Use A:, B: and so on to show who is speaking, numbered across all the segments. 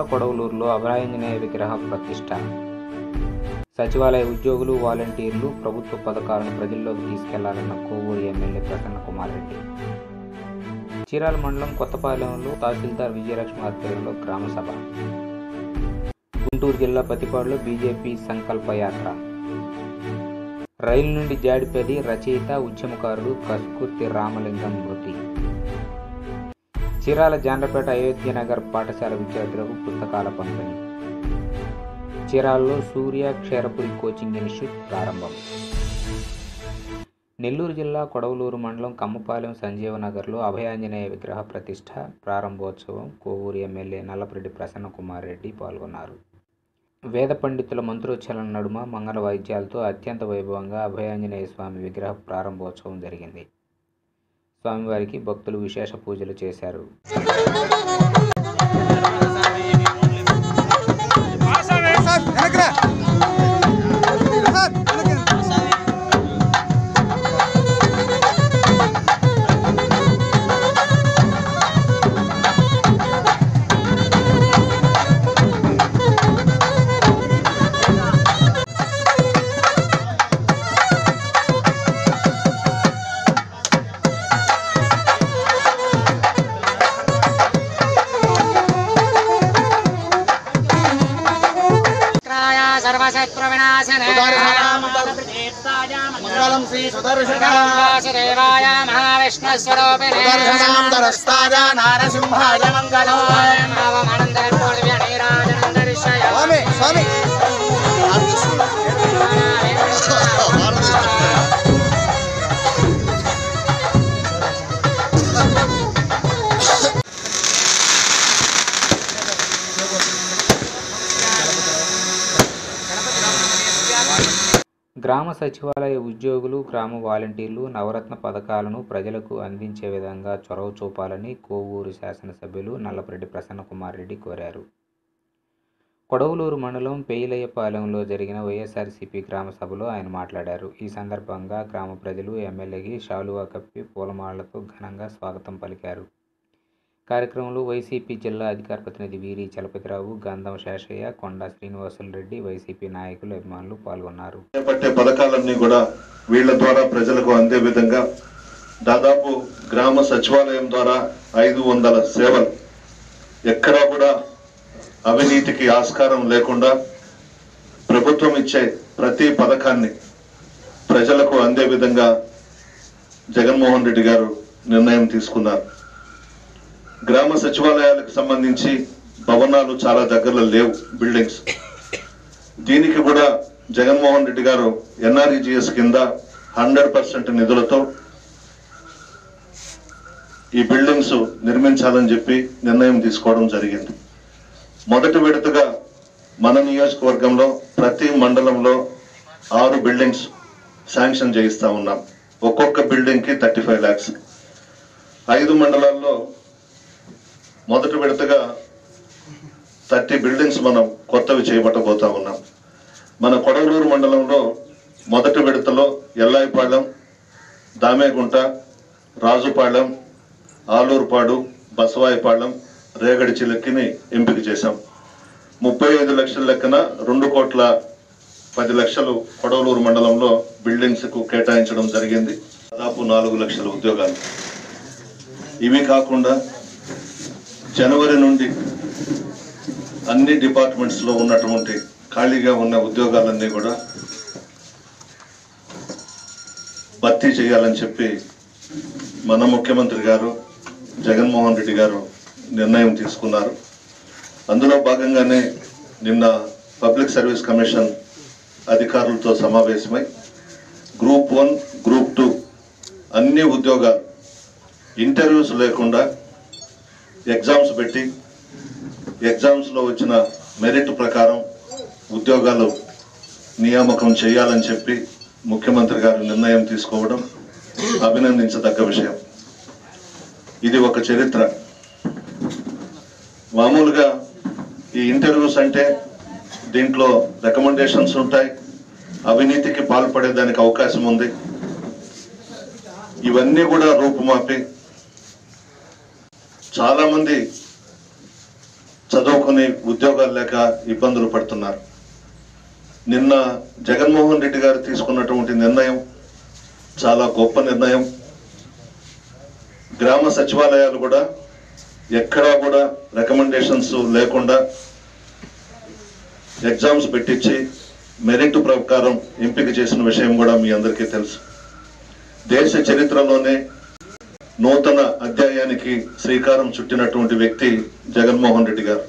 A: కొడవలూరులో అభయాంజనేయ విగ్రహ ప్రతిష్ట సచివాలయ ఉద్యోగులు వాలంటీర్లు ప్రభుత్వ పథకాలను ప్రజల్లోకి తీసుకెళ్లాలన్న కోవూరు ఎమ్మెల్యే ప్రసన్న కుమార్ రెడ్డి చీరాల మండలం కొత్తపాలెంలో తహసీల్దార్ విజయలక్ష్మి ఆధ్వర్యంలో గ్రామ సభ గుంటూరు జిల్లా పతిపాడులో బీజేపీ సంకల్ప యాత్ర రైలు నుండి జాడిపేది రచయిత ఉద్యమకారుడు కస్కుర్తి రామలింగం మృతి చీరాల జాండ్రపేట అయోధ్య నగర్ పాఠశాల విద్యార్థులకు పుస్తకాల పంపిణీ చీరాలలో సూర్య క్షీరపురి కోచింగ్ ఇన్స్టిట్యూట్ ప్రారంభం నెల్లూరు జిల్లా కొడవలూరు మండలం కమ్మపాలెం సంజీవ నగర్లో అభయాంజనేయ విగ్రహ ప్రతిష్ట ప్రారంభోత్సవం కోవూరు ఎమ్మెల్యే నల్లపరెడ్డి ప్రసన్న కుమార్ రెడ్డి పాల్గొన్నారు వేద పండితుల మంత్రోచ్చారణ నడుమ మంగళ వాయిద్యాలతో అత్యంత వైభవంగా అభయాంజనేయ స్వామి విగ్రహ ప్రారంభోత్సవం జరిగింది స్వామివారికి భక్తులు విశేష పూజలు చేశారు
B: సర్వశత్రువినాశనే
C: మంగళం శ్రీ సుదర్శన
B: వాసుదేవాయ మహావిష్ణుస్వరూపిణే
C: సుదర్శనాం దరస్తాయ నారసింహాయ మంగళం స్వామి స్వామి
A: గ్రామ సచివాలయ ఉద్యోగులు గ్రామ వాలంటీర్లు నవరత్న పథకాలను ప్రజలకు అందించే విధంగా చొరవ చూపాలని కోవూరు శాసనసభ్యులు నల్లపరెడ్డి ప్రసన్న కుమార్ రెడ్డి కోరారు కొడవలూరు మండలం పెయిలయ్యపాలెంలో జరిగిన వైఎస్ఆర్సీపీ గ్రామ సభలో ఆయన మాట్లాడారు ఈ సందర్భంగా గ్రామ ప్రజలు ఎమ్మెల్యేకి శాలువా కప్పి పూలమాలతో ఘనంగా స్వాగతం పలికారు కార్యక్రమంలో వైసీపీ జిల్లా అధికార ప్రతినిధి వీరి చలపతిరావు గంధం శేషయ్య కొండా శ్రీనివాసులు రెడ్డి వైసీపీ నాయకులు అభిమానులు పాల్గొన్నారు
D: చేపట్టే పథకాలన్నీ కూడా వీళ్ళ ద్వారా ప్రజలకు అందే విధంగా దాదాపు గ్రామ సచివాలయం ద్వారా ఐదు వందల సేవలు ఎక్కడా కూడా అవినీతికి ఆస్కారం లేకుండా ప్రభుత్వం ఇచ్చే ప్రతి పథకాన్ని ప్రజలకు అందే విధంగా జగన్మోహన్ రెడ్డి గారు నిర్ణయం తీసుకున్నారు గ్రామ సచివాలయాలకు సంబంధించి భవనాలు చాలా దగ్గరలో లేవు బిల్డింగ్స్ దీనికి కూడా జగన్మోహన్ రెడ్డి గారు ఎన్ఆర్ఈజిఎస్ కింద హండ్రెడ్ పర్సెంట్ నిధులతో ఈ బిల్డింగ్స్ నిర్మించాలని చెప్పి నిర్ణయం తీసుకోవడం జరిగింది మొదటి విడతగా మన నియోజకవర్గంలో ప్రతి మండలంలో ఆరు బిల్డింగ్స్ శాంక్షన్ చేయిస్తా ఉన్నాం ఒక్కొక్క బిల్డింగ్ కి థర్టీ ఫైవ్ ల్యాక్స్ ఐదు మండలాల్లో మొదటి విడతగా థర్టీ బిల్డింగ్స్ మనం కొత్తవి చేపట్టబోతా ఉన్నాం మన కొడవలూరు మండలంలో మొదటి విడతలో ఎల్లాయిపాళెం దామేగుంట రాజుపాళెం ఆలూరుపాడు బసవాయిపాళెం రేగడి చిలక్కిని ఎంపిక చేశాం ముప్పై ఐదు లక్షల లెక్కన రెండు కోట్ల పది లక్షలు కొడవలూరు మండలంలో బిల్డింగ్స్ కు కేటాయించడం జరిగింది దాదాపు నాలుగు లక్షల ఉద్యోగాలు ఇవి కాకుండా జనవరి నుండి అన్ని డిపార్ట్మెంట్స్ లో ఉన్నటువంటి ఖాళీగా ఉన్న ఉద్యోగాలన్నీ కూడా భర్తీ చేయాలని చెప్పి మన ముఖ్యమంత్రి గారు జగన్మోహన్ రెడ్డి గారు నిర్ణయం తీసుకున్నారు అందులో భాగంగానే నిన్న పబ్లిక్ సర్వీస్ కమిషన్ అధికారులతో సమావేశమై గ్రూప్ వన్ గ్రూప్ టూ అన్ని ఉద్యోగాలు ఇంటర్వ్యూస్ లేకుండా ఎగ్జామ్స్ పెట్టి ఎగ్జామ్స్లో వచ్చిన మెరిట్ ప్రకారం ఉద్యోగాలు నియామకం చేయాలని చెప్పి ముఖ్యమంత్రి గారు నిర్ణయం తీసుకోవడం అభినందించదగ్గ విషయం ఇది ఒక చరిత్ర మామూలుగా ఈ ఇంటర్వ్యూస్ అంటే దీంట్లో రికమెండేషన్స్ ఉంటాయి అవినీతికి పాల్పడేదానికి అవకాశం ఉంది ఇవన్నీ కూడా రూపుమాపి చాలా మంది చదువుకుని ఉద్యోగాలు లేక ఇబ్బందులు పడుతున్నారు నిన్న జగన్మోహన్ రెడ్డి గారు తీసుకున్నటువంటి నిర్ణయం చాలా గొప్ప నిర్ణయం గ్రామ సచివాలయాలు కూడా ఎక్కడా కూడా రికమెండేషన్స్ లేకుండా ఎగ్జామ్స్ పెట్టించి మెరిట్ ప్రకారం ఎంపిక చేసిన విషయం కూడా మీ అందరికీ తెలుసు దేశ చరిత్రలోనే నూతన అధ్యాయానికి శ్రీకారం చుట్టినటువంటి వ్యక్తి జగన్మోహన్ రెడ్డి గారు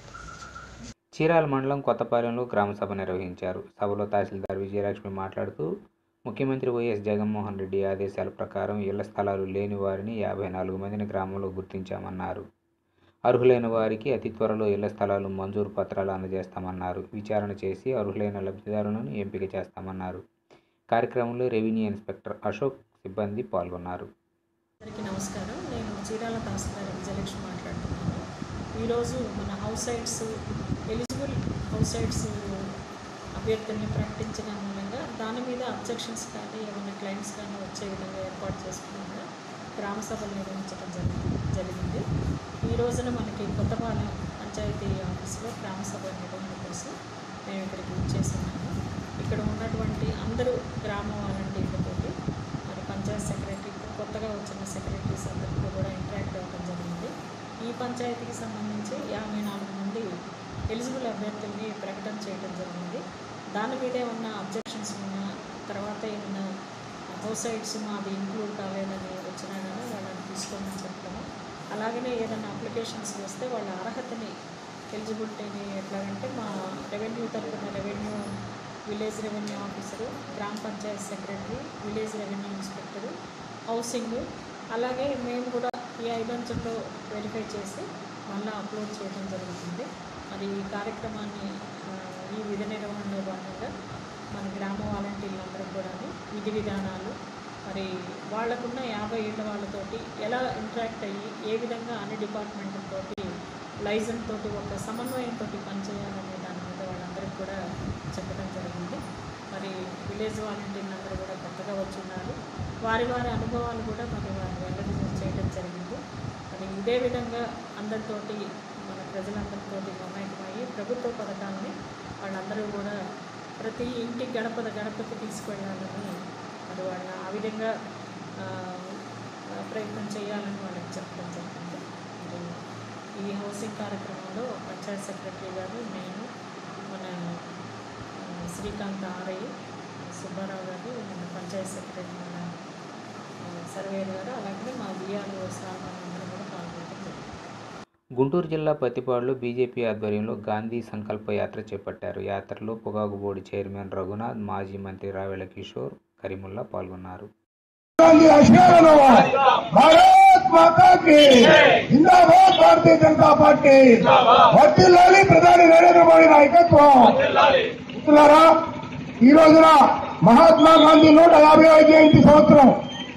A: చీరాల మండలం కొత్తపాలెంలో గ్రామ సభ నిర్వహించారు సభలో తహసీల్దార్ విజయలక్ష్మి మాట్లాడుతూ ముఖ్యమంత్రి వైఎస్ జగన్మోహన్ రెడ్డి ఆదేశాల ప్రకారం ఇళ్ల స్థలాలు లేని వారిని యాభై నాలుగు మందిని గ్రామంలో గుర్తించామన్నారు అర్హులైన వారికి అతి త్వరలో ఇళ్ల స్థలాలు మంజూరు పత్రాలు అందజేస్తామన్నారు విచారణ చేసి అర్హులైన లబ్ధిదారులను ఎంపిక చేస్తామన్నారు కార్యక్రమంలో రెవెన్యూ ఇన్స్పెక్టర్ అశోక్ సిబ్బంది పాల్గొన్నారు
E: అందరికీ నమస్కారం నేను చీరాల తహసీల్దార్ విజయలక్ష్మి మాట్లాడుతున్నాను ఈరోజు మన house sites eligible house sites అభ్యర్థుల్ని ప్రకటించిన మూలంగా దాని మీద అబ్జెక్షన్స్ కానీ ఏమైనా క్లైమ్స్ కానీ వచ్చే విధంగా ఏర్పాటు చేసుకున్నాక గ్రామ సభలు నిర్వహించడం జరిగింది జరిగింది ఈ రోజున మనకి కొత్తపాలెం పంచాయతీ ఆఫీస్లో గ్రామ సభ నిర్వహణ కోసం మేము ఇక్కడికి వచ్చేస్తున్నాము ఇక్కడ ఉన్నటువంటి అందరూ గ్రామ వాలంటీర్లతోటి మరి పంచాయత్ సెక్రటరీ కొత్తగా వచ్చిన సెక్రటరీస్ అందరితో కూడా ఇంటరాక్ట్ అవ్వడం జరిగింది ఈ పంచాయతీకి సంబంధించి యాభై నాలుగు మంది ఎలిజిబుల్ అభ్యర్థుల్ని ప్రకటన చేయడం జరిగింది దాని మీద ఏమన్నా అబ్జెక్షన్స్ ఉన్నా తర్వాత ఏమన్నా హౌస్ సైట్స్ మాది ఇంక్లూడ్ కాలేదని వచ్చినా కానీ వాళ్ళని తీసుకోమని చెప్తాము అలాగనే ఏదైనా అప్లికేషన్స్ వస్తే వాళ్ళ అర్హతని ఎలిజిబిలిటీని ఎట్లాగంటే మా రెవెన్యూ తరపున రెవెన్యూ విలేజ్ రెవెన్యూ ఆఫీసరు గ్రామ panchayat secretary village revenue inspector housing అలాగే మేము కూడా ఈ ఐదంచెల్లో వెరిఫై చేసి మళ్ళీ అప్లోడ్ చేయడం జరుగుతుంది మరి ఈ కార్యక్రమాన్ని ఆ, ఈ విధి నిర్వహణలో భాగంగా మన గ్రామ వాలంటీర్లందరూ కూడా విధి విధానాలు మరి వాళ్ళకున్న యాభై ఏళ్ళ వాళ్ళతోటి ఎలా ఇంటరాక్ట్ అయ్యి ఏ విధంగా అన్ని డిపార్ట్మెంట్లతోటి లైజన్ తోటి ఒక సమన్వయంతో పనిచేయాలనే దాని మీద వాళ్ళందరికీ కూడా చెప్పడం జరిగింది మరి విలేజ్ వాలంటీర్లు అందరూ కూడా కొత్తగా వచ్చి ఉన్నారు వారి వారి అనుభవాలు కూడా మరి వారు వెల్లడి చేయడం జరిగింది మరి ఇదే విధంగా అందరితోటి మన ప్రజలందరితోటి మమేకమయ్యి ప్రభుత్వ పథకాలని వాళ్ళందరూ కూడా ప్రతి ఇంటి గడప గడపకి తీసుకెళ్ళాలని మరి వాళ్ళ ఆ విధంగా ఆ, ఆ, ప్రయత్నం చేయాలని వాళ్ళకి చెప్పడం జరిగింది మరి ఈ హౌసింగ్ కార్యక్రమంలో పంచాయత్ సెక్రటరీ గారు నేను మన ఆ, శ్రీకాంత్ ఆరయ్య సుబ్బారావు గారు మన పంచాయత్ సెక్రటరీ మన ఆ, సర్వేయర్ గారు అలాగే మా విఆర్ఓ సార్ అందరూ కూడా పాల్గొనడం జరిగింది
A: గుంటూరు జిల్లా పత్తిపాడులో బీజేపీ ఆధ్వర్యంలో గాంధీ సంకల్ప యాత్ర చేపట్టారు యాత్రలో పొగాకు బోర్డు చైర్మన్ రఘునాథ్ మాజీ మంత్రి రావెల కిషోర్ కరీముల్లా పాల్గొన్నారు
F: గాంధీ ఆశయాలను భారత్ మాతా కి జిందాబాద్ భారతీయ జనతా పార్టీ వర్తిల్లాలి ప్రధాని నరేంద్ర మోడీ నాయకత్వం మిత్రులారా ఈ రోజున మహాత్మా గాంధీ నూట యాభై జయంతి సంవత్సరం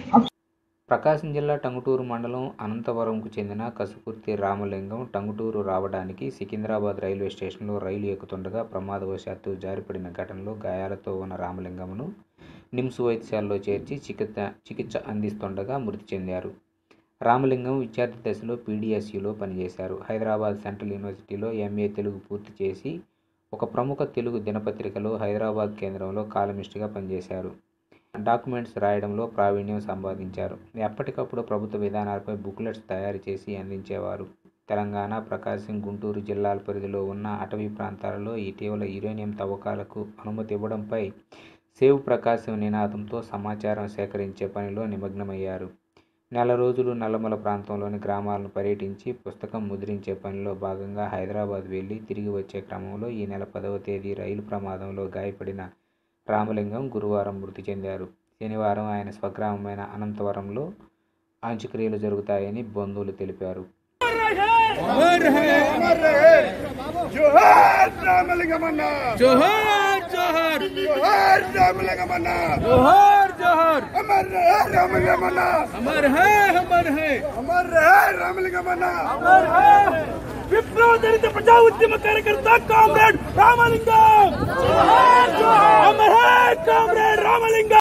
A: ప్రకాశం జిల్లా టంగుటూరు మండలం అనంతవరంకు చెందిన కసుకుర్తి రామలింగం టంగుటూరు రావడానికి సికింద్రాబాద్ రైల్వే స్టేషన్లో రైలు ఎక్కుతుండగా ప్రమాదవశాత్తు జారిపడిన ఘటనలో గాయాలతో ఉన్న రామలింగంను నిమ్స్ వైద్యశాలలో చేర్చి చికిత్స చికిత్స అందిస్తుండగా మృతి చెందారు రామలింగం విద్యార్థి దశలో పీడిఎస్యులో పనిచేశారు హైదరాబాద్ సెంట్రల్ యూనివర్సిటీలో ఎంఏ తెలుగు పూర్తి చేసి ఒక ప్రముఖ తెలుగు దినపత్రికలో హైదరాబాద్ కేంద్రంలో కాలమిస్ట్గా పనిచేశారు డాక్యుమెంట్స్ రాయడంలో ప్రావీణ్యం సంపాదించారు ఎప్పటికప్పుడు ప్రభుత్వ విధానాలపై బుక్లెట్స్ తయారు చేసి అందించేవారు తెలంగాణ ప్రకాశం గుంటూరు జిల్లాల పరిధిలో ఉన్న అటవీ ప్రాంతాలలో ఇటీవల యురేనియం తవ్వకాలకు అనుమతి ఇవ్వడంపై సేవ్ ప్రకాశం నినాదంతో సమాచారం సేకరించే పనిలో నిమగ్నమయ్యారు నెల రోజులు నల్లమల ప్రాంతంలోని గ్రామాలను పర్యటించి పుస్తకం ముద్రించే పనిలో భాగంగా హైదరాబాద్ వెళ్ళి తిరిగి వచ్చే క్రమంలో ఈ నెల పదవ తేదీ రైలు ప్రమాదంలో గాయపడిన రామలింగం గురువారం మృతి చెందారు శనివారం ఆయన స్వగ్రామమైన అనంతవరంలో అంత్యక్రియలు జరుగుతాయని బంధువులు తెలిపారు
F: జోహార్ రామలింగమన్న జోహార్ జోహార్ జోహార్ రామలింగమన్న జోహార్ జోహార్ అమర్ రహే రామలింగమన్న అమర్ హై అమర్ హై అమర్ రహే రామలింగమన్న అమర్ హై విప్లవ దళిత ప్రజా ఉద్యమ కార్యకర్త కామ్రేడ్ రామలింగం జోహార్ జోహార్ అమర్ హై కామ్రేడ్ రామలింగం